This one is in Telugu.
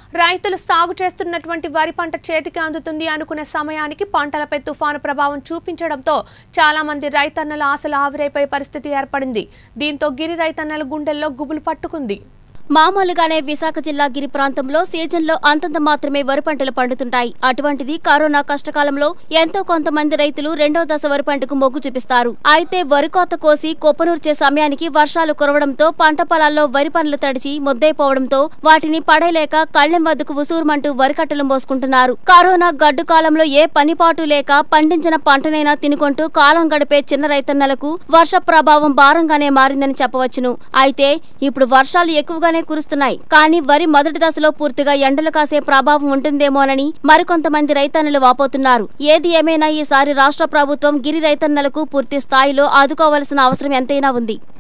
రైతులు సాగు చేస్తున్నటువంటి వరి పంట చేతికి అందుతుంది అనుకునే సమయానికి పంటలపై తుఫాను ప్రభావం చూపించడంతో చాలా మంది రైతన్నల ఆశలు ఆవిరైపోయే పరిస్థితి ఏర్పడింది దీంతో గిరి రైతన్నల గుండెల్లో గుబులు పట్టుకుంది మామూలుగానే విశాఖ జిల్లా గిరి ప్రాంతంలో సీజన్లో అంతంత మాత్రమే వరి పంటలు పండుతుంటాయి అటువంటిది కరోనా కష్టకాలంలో ఎంతో కొంతమంది రైతులు రెండో దశ వరి పంటకు మొగ్గు చూపిస్తారు అయితే వరి కోత కోసి కొప్పనూర్చే సమయానికి వర్షాలు కురవడంతో పంట పొలాల్లో వరి పనులు తడిచి ముద్దైపోవడంతో వాటిని పడేలేక కళ్ళెం వద్దకు ఉసూరుమంటూ వరి కట్టలు మోసుకుంటున్నారు కరోనా గడ్డు కాలంలో ఏ పనిపాటు లేక పండించిన పంటనైనా తినుకుంటూ కాలం గడిపే చిన్న రైతన్నలకు వర్ష ప్రభావం భారంగానే మారిందని చెప్పవచ్చును అయితే ఇప్పుడు వర్షాలు ఎక్కువగానే కురుస్తున్నాయి కానీ వరి మొదటి దశలో పూర్తిగా ఎండలు కాసే ప్రభావం ఉంటుందేమోనని మరికొంతమంది రైతన్నలు వాపోతున్నారు ఏది ఏమైనా ఈసారి రాష్ట్ర ప్రభుత్వం గిరి రైతన్నలకు పూర్తి స్థాయిలో ఆదుకోవాల్సిన అవసరం ఎంతైనా ఉంది